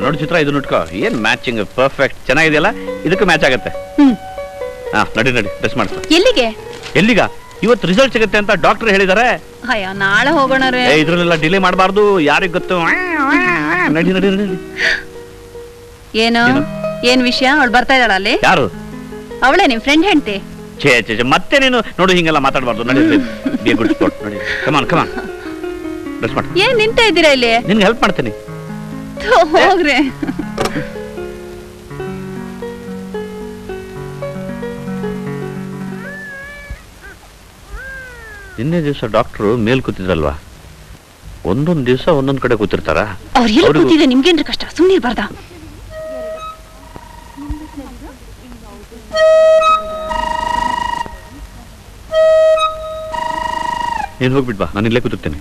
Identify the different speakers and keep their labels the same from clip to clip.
Speaker 1: ನೋಡಿ ಚಿತ್ರ ಇದನ್ನ ಇಟ್ಕೋ ಏನ್ ಮ್ಯಾಚಿಂಗ್ ಪರ್ಫೆಕ್ಟ್ ಚೆನ್ನಾಗಿದೆಯಲ್ಲ ಇದಕ್ಕೆ ಮ್ಯಾಚ್ ಆಗತ್ತೆ
Speaker 2: ಹ್ಮ್
Speaker 1: ಹಾ ನಡಿ ನಡಿ ಡ್ರೆಸ್ ಮಾಡಿಸ್ಕೊ
Speaker 2: ಎಲ್ಲಿಗೆ
Speaker 1: ಎಲ್ಲಿಗ ಇವತ್ತು ರಿಸಲ್ಟ್ ಸಿಗುತ್ತೆ ಅಂತ ಡಾಕ್ಟರ್ ಹೇಳಿದಾರೆ
Speaker 2: ಅಯ್ಯೋ ನಾಳೆ ಹೋಗೋಣ ರೀ
Speaker 1: ಏ ಇದ್ರಲ್ಲೆಲ್ಲ ಡಿಲೇ ಮಾಡಬಾರ್ದು ಯಾರಿಗ್ ಗೊತ್ತು ನಡಿ ನಡಿ ನಡಿ
Speaker 2: ಏನು
Speaker 1: ಏನು?
Speaker 2: ಏನ್ ವಿಷಯ ಅವಳು ಬರ್ತಾ ಇದ್ದಾಳ ಅಲ್ಲಿ
Speaker 1: ಯಾರು
Speaker 2: ಅವಳೇ ನಿಮ್ ಫ್ರೆಂಡ್ ಹೆಂಡ್ತಿ
Speaker 1: ಛೇ ಛೇ ಛೇ, ಮತ್ತೆ ನೀನು ನೋಡು ಹಿಂಗೆಲ್ಲ ಮಾತಾಡಬಾರ್ದು ನಡಿ ಬಿ ಗುಡ್ ಸ್ಪಾಟ್ ನೋಡಿ ಕಮಾನ್ ಕಮಾನ್ ಡ್ರೆಸ್ ಮಾಡಿ
Speaker 2: ಏನ್ ನಿಂತ ಇದ್ದೀರಾ ಇಲ್ಲಿ
Speaker 1: ನಿನ್ಗೆ ಹೆಲ್ಪ್ ಮಾಡ್ತೀನಿ
Speaker 2: ಥು, ಹೋಗ್ರಿ
Speaker 1: ನಿನ್ನೆ ದಿವಸ ಡಾಕ್ಟ್ರು ಮೇಲ್ ಕೂತಿದ್ರಲ್ವಾ ಒಂದೊಂದ್ ದಿವಸ ಒಂದೊಂದ್ ಕಡೆ ಕೂತಿರ್ತಾರ
Speaker 2: ಅವ್ರು ಎಲ್ಲಿ
Speaker 1: ಅವ್ರಿಗೂ-
Speaker 2: ಕೂತಿದ್ರೆ ನಿಮ್ಗೇನ್ರಿ ಕಷ್ಟ ಸುಮ್ನಿರ್ ಬರ್ದ
Speaker 1: ನೀನ್ ಹೋಗ್ಬಿಟ್ ಬಾ ನಾನು ಇಲ್ಲೇ ಕೂತಿರ್ತೇನೆ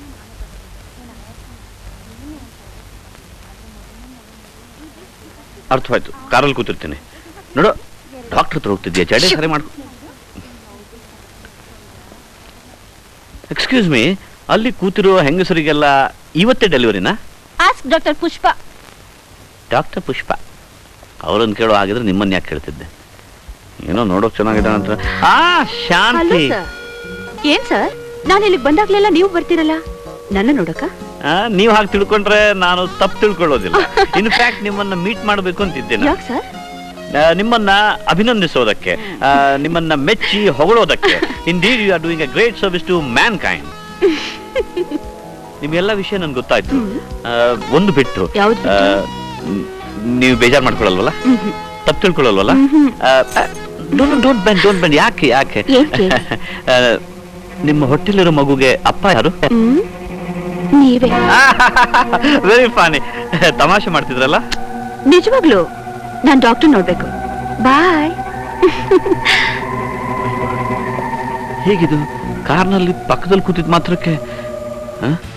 Speaker 1: ಅರ್ಥವಾಯ್ತು ಕಾರಲ್ಲಿ ಕೂತಿರ್ತೇನೆ ನೋಡು ಡಾಕ್ಟರ್ ಹತ್ರ ಹೋಗ್ತಿದ್ಯಾ ಜಡೆ ಸರಿ ಮಾಡ್ಕೊ ಎಕ್ಸ್ಕ್ಯೂಸ್ ಮೀ ಅಲ್ಲಿ ಕೂತಿರೋ ಹೆಂಗಸರಿಗೆಲ್ಲ ಇವತ್ತೇ ಡೆಲಿವರಿನಾ
Speaker 2: ask doctor Pushpa
Speaker 1: doctor Pushpa ಅವರನ್ನು ಕೇಳೋ ಆಗಿದ್ರೆ ನಿಮ್ಮನ್ನ ಯಾಕೆ ಕೇಳ್ತಿದ್ದೆ ಏನೋ ನೋಡೋಕ್ ಚೆನ್ನಾಗಿದೆ ಅಂತ ಆ ಶಾಂತಿ
Speaker 2: ಏನ್ ಸರ್ ನಾನು ಇಲ್ಲಿಗೆ ಬಂದಾಗ್ಲೆಲ್ಲ ನೀವು ಬರ್ತೀರಲ್ಲ ನನ್ನ ನೋಡಕ
Speaker 1: ಆ, ನೀವ್ ಹಾಗೆ ತಿಳ್ಕೊಂಡ್ರೆ ನಾನು ತಪ್ಪು ತಿಳ್ಕೊಳ್ಳೋದಿಲ್ಲ ಇನ್ಫ್ಯಾಕ್ಟ್ ನಿಮ್ಮನ್ನ ಮೀಟ್ ಮಾಡಬೇಕು ಅಂತಿದ್ದೇನೆ
Speaker 2: ಯಾಕೆ ಸರ್
Speaker 1: ಆ, ನಿಮ್ಮನ್ನ ಅಭಿನಂದಿಸೋದಕ್ಕೆ ಆ, ನಿಮ್ಮನ್ನ ಮೆಚ್ಚಿ ಹೊಗಳೋದಕ್ಕೆ indeed you are doing a great service to mankind ನಿಮ್ಗೆಲ್ಲ ವಿಷಯ ನನ್ಗೆ ಗೊತ್ತಾಯ್ತು ಆ, ಒಂದು ಬಿಟ್ಟು
Speaker 2: ಯಾವ್ದು ಬಿಟ್ಟು?
Speaker 1: ಆ, ನ್- ನೀವು ಬೇಜಾರ್ ಮಾಡ್ಕೊಳಲ್ವಲ್ಲ ತಪ್ಪು ತಿಳ್ಕೊಳ್ಳಲ್ವಲ್ಲ don't don't bend don't bend ಯಾಕೆ ಯಾಕೆ
Speaker 2: ಏಕೆ?
Speaker 1: ಆ, ನಿಮ್ಮ ಹೊಟ್ಟೆಲಿರೋ ಮಗುಗೆ ಅಪ್ಪ ಯಾರು
Speaker 2: ಹ್ಮ್ ನೀವೇ
Speaker 1: ವೆರಿ ಫಾನಿ ತಮಾಷೆ ಮಾಡ್ತಿದ್ರಲ್ಲ
Speaker 2: ನಿಜವಾಗ್ಲು ನಾನ್ ಡಾಕ್ಟರ್ ನೋಡ್ಬೇಕು ಬಾಯ್
Speaker 1: ಹೇಗಿದು ಕಾರ್ನಲ್ಲಿ ಪಕ್ಕದಲ್ಲಿ ಕೂತಿದ್ ಮಾತ್ರಕ್ಕೆ ಆ?